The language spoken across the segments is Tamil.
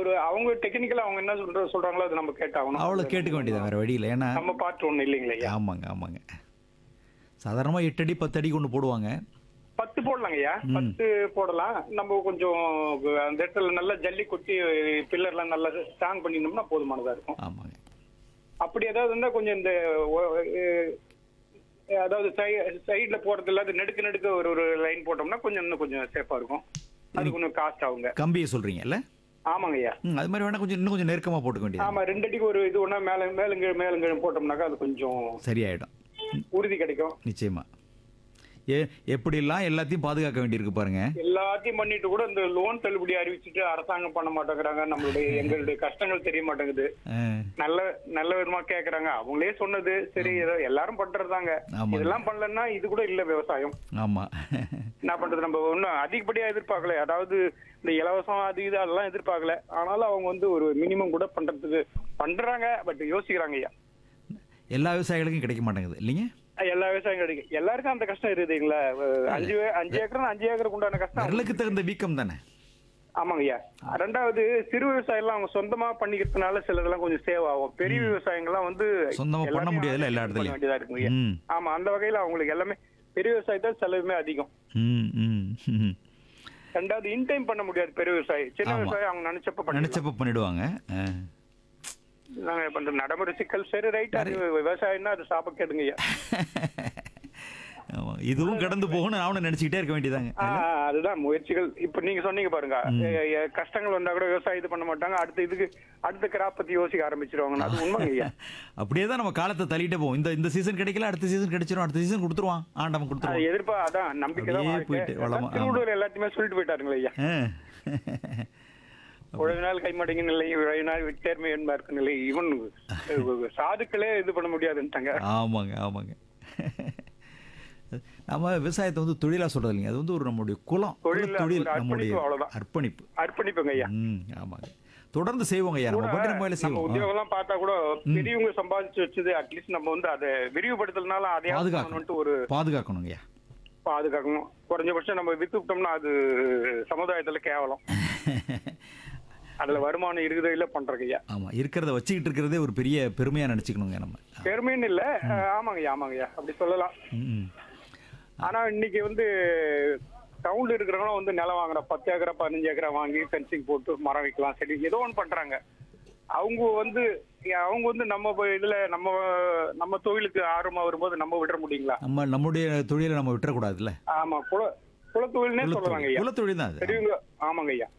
ஒரு அவங்க டெக்னிக்கலா அவங்க என்ன சொல்ற சொல்றாங்களோ அதை நம்ம கேட்டாகணும் அவ்வளோ கேட்டுக்க வேண்டியது வேற வழியில் ஏன்னா நம்ம பாட்டு ஒண்ணு இல்லைங்களா ஐயா ஆமாங்க ஆமாங்க சாதாரணமாக எட்டு அடி பத்து அடி கொண்டு போடுவாங்க பத்து போடலாங்க ஐயா பத்து போடலாம் நம்ம கொஞ்சம் அந்த இடத்துல நல்லா ஜல்லி கொட்டி பில்லர்லாம் நல்லா ஸ்ட்ராங் பண்ணினோம்னா போதுமானதா இருக்கும் ஆமாங்க அப்படி ஏதாவது இருந்தா கொஞ்சம் இந்த ஒ- அஹ் அதாவது சைடுல போறது இல்லாத நெடுக்க நெடுக்க ஒரு ஒரு லைன் போட்டோம்னா கொஞ்சம் இன்னும் கொஞ்சம் சேஃபா இருக்கும் அது கொஞ்சம் காஸ்ட் ஆகுங்க கம்பியை சொல்கிறீங்கல்ல ஆமாங்க ஐயா ம் அது மாதிரி வேணால் கொஞ்சம் இன்னும் கொஞ்சம் நெருக்கமாக போட்டுக்க வேண்டியது ஆமா ரெண்டு அடிக்கு ஒரு இது ஒண்ணா மேல மேலுங்க மேலுங்க போட்டோம்னாக்கா அது கொஞ்சம் சரியாயிடும் உறுதி கிடைக்கும் நிச்சயமா ஏ எப்படிலாம் எல்லாத்தையும் பாதுகாக்க வேண்டியிருக்கு பாருங்க எல்லாத்தையும் பண்ணிட்டு கூட இந்த லோன் தள்ளுபடி அறிவிச்சுட்டு அரசாங்கம் பண்ண மாட்டேங்கிறாங்க நம்மளுடைய எங்களுடைய கஷ்டங்கள் தெரிய மாட்டேங்குது ஆ, நல்ல நல்ல விதமா கேக்குறாங்க அவங்களே சொன்னது சரி ஏதோ எல்லாரும் பண்றதாங்க ஆமாங்க. இதெல்லாம் பண்ணலன்னா இது கூட இல்ல விவசாயம் ஆமா என்ன பண்றது நம்ம ஒன்றும் அதிகப்படியா எதிர்பார்க்கல அதாவது இந்த இலவசம் அது இது அதெல்லாம் எதிர்பார்க்கல ஆனாலும் அவங்க வந்து ஒரு மினிமம் கூட பண்றதுக்கு பண்றாங்க பட் யோசிக்கிறாங்க ஐயா எல்லா விவசாயிகளுக்கும் கிடைக்க மாட்டேங்குது இல்லைங்க எல்லா விவசாயம் கிடைக்கும் எல்லாருக்கும் அந்த கஷ்டம் இருக்குதுங்களா அஞ்சு அஞ்சு ஏக்கர் அஞ்சு ஏக்கருக்கு உண்டான கஷ்டம் விரலுக்கு தகுந்த வீக்கம் தானே ஆமாங்க ஐயா ரெண்டாவது சிறு விவசாயம்லாம் அவங்க சொந்தமா பண்ணிக்கிறதுனால சிலதெல்லாம் கொஞ்சம் சேவ் ஆகும் பெரிய விவசாயங்கள்லாம் வந்து சொந்தமா பண்ண எல்லாமே முடியாதுல்ல எல்லா பண்ண இடத்துலயும். வேண்டியதா இருக்குங்க ஐயா. ம் ஆமா அந்த வகையில அவங்களுக்கு எல்லாமே பெரிய விவசாயத்தான் செலவுமே அதிகம் ம் ம் ம். ரெண்டாவது இன்டைம் பண்ண முடியாது பெரிய விவசாயி சின்ன ஆமா. விவசாயம் அவங்க நினைச்சப்ப பண்ணிக்கலாம். நினைச்சப்ப பண்ணிடுவாங்க ஆ. நாங்க பண்ற நடைமுறை சிக்கல் சரி ரைட் அது விவசாயம்னா அது சாப்ப கேடுங்க ஐயா ஆமா. இதுவும் கடந்து போகணும் நானும் நினைச்சுக்கிட்டே இருக்க வேண்டியதாங்க ஆ, அதுதான் முயற்சிகள் இப்ப நீங்க சொன்னீங்க பாருங்க எ, எ, கஷ்டங்கள் வந்தா கூட விவசாயம் இது பண்ண மாட்டாங்க அடுத்த இதுக்கு அடுத்த கிராப் பத்தி யோசிக்க ஆரம்பிச்சிருவாங்க அது உண்மைங்க ஐயா அப்படியே தான் நம்ம காலத்தை தள்ளிட்டே போவோம் இந்த இந்த சீசன் கிடைக்கல அடுத்த சீசன் கிடைச்சிரும் அடுத்த சீசன் கொடுத்துருவான் ஆண்டவன் அது கொடுத்துருவான் எதிர்ப்பா அதான் நம்பிக்கை தான் அப்படியே வாழ்க்கை. போயிட்டு வளமா, அதான் திருவள்ளுவர் எல்லாத்தையுமே சொல்லிட்டு போயிட்டாருங்களே ஐயா ஆ. உழவினால் கைமடங்க நிலை உழவினால் விட்டேர்மை என்பார்க்கு நிலை இவன் சாதுக்களே இது பண்ண முடியாதுன்ட்டாங்க ஆமாங்க ஆமாங்க நம்ம விவசாயத்தை வந்து தொழிலா சொல்றது இல்லைங்க அது வந்து ஒரு நம்முடைய குலம் தொழில், குல தொழில் ஒரு நம்முடைய அர்ப்பணிப்பு, அவ்வளவுதான். அர்ப்பணிப்பு அர்ப்பணிப்புங்க ஐயா ம் ஆமாங்க தொடர்ந்து செய்வோங்க ஐயா நம்ம பாட்டு நம்ம வேலை நம்ம செய்வோம் ஆ. உத்தியோகம் எல்லாம் பார்த்தா கூட பெரியவங்க சம்பாதிச்சு வச்சது அட்லீஸ்ட் நம்ம வந்து அதை விரிவுபடுத்தலனால அதையாவது பாதுகாக்கணும். பண்ணணும்ட்டு ஒரு பாதுகாக்கணுங்க ஐயா பாதுகாக்கணும் குறைஞ்சபட்சம் நம்ம வித்து விட்டோம்னா அது சமுதாயத்துல கேவலம் அதுல வருமானம் இருக்குதோ இல்ல பண்றங்க ஐயா ஆமா இருக்கிறத வச்சுக்கிட்டு இருக்கிறதே ஒரு பெரிய பெருமையா நினைச்சுக்கணுங்க நம்ம பெருமைன்னு இல்ல அஹ், ஆமாங்கய்யா ஆமாங்கய்யா அப்படி சொல்லலாம் ம், ம். ஆனா இன்னைக்கு வந்து டவுன்ல இருக்கிறவங்களும் வந்து நிலம் வாங்குற பத்து ஏக்கரா பதினஞ்சு ஏக்கரா வாங்கி ஃபென்சிங் போட்டு மரம் வைக்கலாம் செடி ஏதோ ஒன்று பண்றாங்க அவங்க வந்து அவங்க வந்து நம்ம இப்ப இதுல நம்ம நம்ம தொழிலுக்கு ஆர்வமா வரும்போது நம்ம விட முடியுங்களா நம்ம நம்முடைய தொழிலை நம்ம விட்டுறக்கூடாதுல்ல ஆமா குல குலத்தொழில்னே சொல்லலாங்க ஐயா குலத்தொழில் தான் அது பெரியவங்க ஆமாங்க ஐயா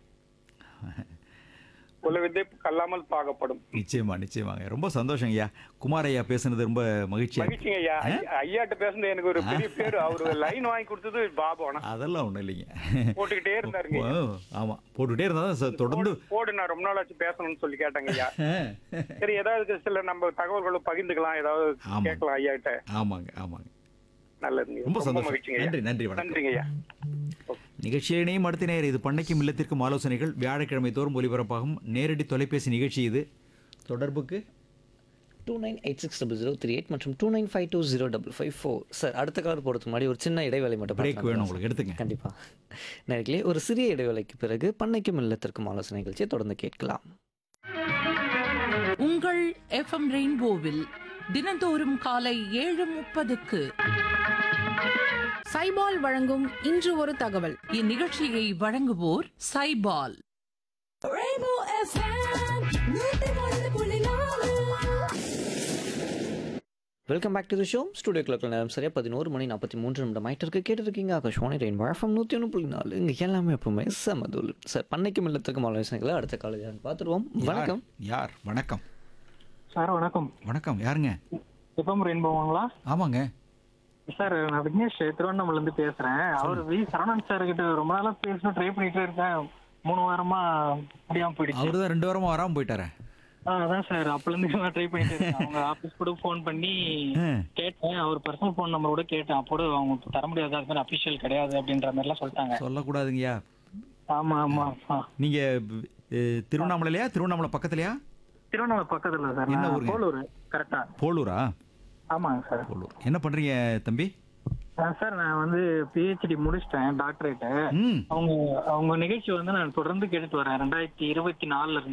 குல வித்தை கல்லாமல் பார்க்கப்படும் நிச்சயமா நிச்சயமாங்க ரொம்ப சந்தோஷம் ஐயா குமார் ஐயா பேசுனது ரொம்ப மகிழ்ச்சியா இருக்கு. மகிழ்ச்சிங்க ஐயா ஐயா- ஐயாட்ட பேசுனது எனக்கு ஒரு பெரிய பேரு அவரு லைன் வாங்கி கொடுத்தது பாபு ஆனா அதெல்லாம் ஒண்ணும் இல்லைங்க போட்டுக்கிட்டே இருந்தாருங்க ஓ, ஆமா போட்டுட்டே இருந்தா தான் சார் தொடர்ந்து போடு நான் ரொம்ப நாள் ஆச்சு பேசணும்னு சொல்லி கேட்டேங்க ஐயா சரி ஏதாவது சில நம்ம தகவல்களை பகிர்ந்துக்கலாம் ஏதாவது ஆமா. கேட்கலாம் ஐயா கிட்ட ஆமாங்க ஆமாங்க நல்லதுங்க ரொம்ப சந்தோஷம் மகிழ்ச்சிங்க ஐயா நன்றி நன்றி வணக்கம் நன்றிங்க ஐயா நிகழ்ச்சியினையும் அடுத்த நேரம் இது பண்ணைக்கும் இல்லத்திற்கும் ஆலோசனைகள் வியாழக்கிழமை தோறும் ஒலிபரப்பாகும் நேரடி தொலைபேசி நிகழ்ச்சி இது தொடர்புக்கு two nine eight six double zero three eight மற்றும் two nine five two zero double five four sir அடுத்த கலர் போகிறதுக்கு முன்னாடி ஒரு சின்ன இடைவேளை மட்டும் பிரேக் பார்க்கலாம். வேணும் உங்களுக்கு எடுத்துங்க கண்டிப்பா நேர்களே ஒரு சிறிய இடைவேளைக்கு பிறகு பண்ணைக்கும் இல்லத்திற்கும் ஆலோசனை நிகழ்ச்சியை தொடர்ந்து கேட்கலாம் உங்கள் எஃப்எம் ரெயின்போவில் தினந்தோறும் காலை ஏழு முப்பதுக்கு சைபால் வழங்கும் இன்று ஒரு தகவல் இந்நிகழ்ச்சியை வழங்குவோர் சைபால் welcome back to the show studio கிளக்கில் நேரம் சரியா பதினோரு மணி நாற்பத்தி மூன்று நிமிடம் ஆயிட்டு இருக்கு கேட்டுருக்கீங்க ஆகாஷ்வாணி ரெயின் வழக்கம் நூற்றி ஒன்று புள்ளி நாலு இங்கே எல்லாமே எப்பவுமே சமதூல் சார் பண்ணைக்கும் இல்லத்திற்கும் ஆலோசனைகளை அடுத்த காலேஜ் பார்த்துருவோம் வணக்கம் யார் வணக்கம் சார் வணக்கம் வணக்கம் யாருங்க எப்பம் ரெயின்போவாங்களா ஆமாங்க சார் நான் விக்னேஷ் திருவண்ணாமலை இருந்து பேசுறேன் அவர் வி சரவணன் சார் கிட்ட ரொம்ப நாளா பேசணும் ட்ரை பண்ணிட்டே இருக்கேன் மூணு வாரமா முடியாம போயிடுச்சு அவரு தான் ரெண்டு வாரமா வராம போயிட்டாரே ஆ, அதான் சார் அப்பல இருந்து நான் ட்ரை பண்ணிட்டே இருக்கேன் அவங்க ஆபீஸ் கூட ஃபோன் பண்ணி ஆ. கேட்டேன் அவர் பர்சனல் ஃபோன் நம்பர் கூட கேட்டேன் அப்போ கூட அவங்க தர முடியாது அது மாதிரி அபிஷியல் கிடையாது அப்படின்ற மாதிரி எல்லாம் சொல்லிட்டாங்க சொல்லக்கூடாதுங்கய்யா ஆமா ஆமா ஆ. நீங்க அஹ், திருவண்ணாமலையா திருவண்ணாமலை பக்கத்துலயா திருவண்ணாமலை பக்கத்துல சார் என்ன நான் ஊருங்க? போலூர் கரெக்டா போலூரா ஆமாங்க சார் போலூர் என்ன பண்றீங்க தம்பி ஆ, சார் நான் வந்து பிஹெச்டி முடிச்சிட்டேன் டாக்டரேட்டு ம் அவங்க அவங்க நிகழ்ச்சி வந்து நான் தொடர்ந்து கேட்டுட்டு வரேன் ரெண்டாயிரத்தி இருபத்தி நாலுல இருந்து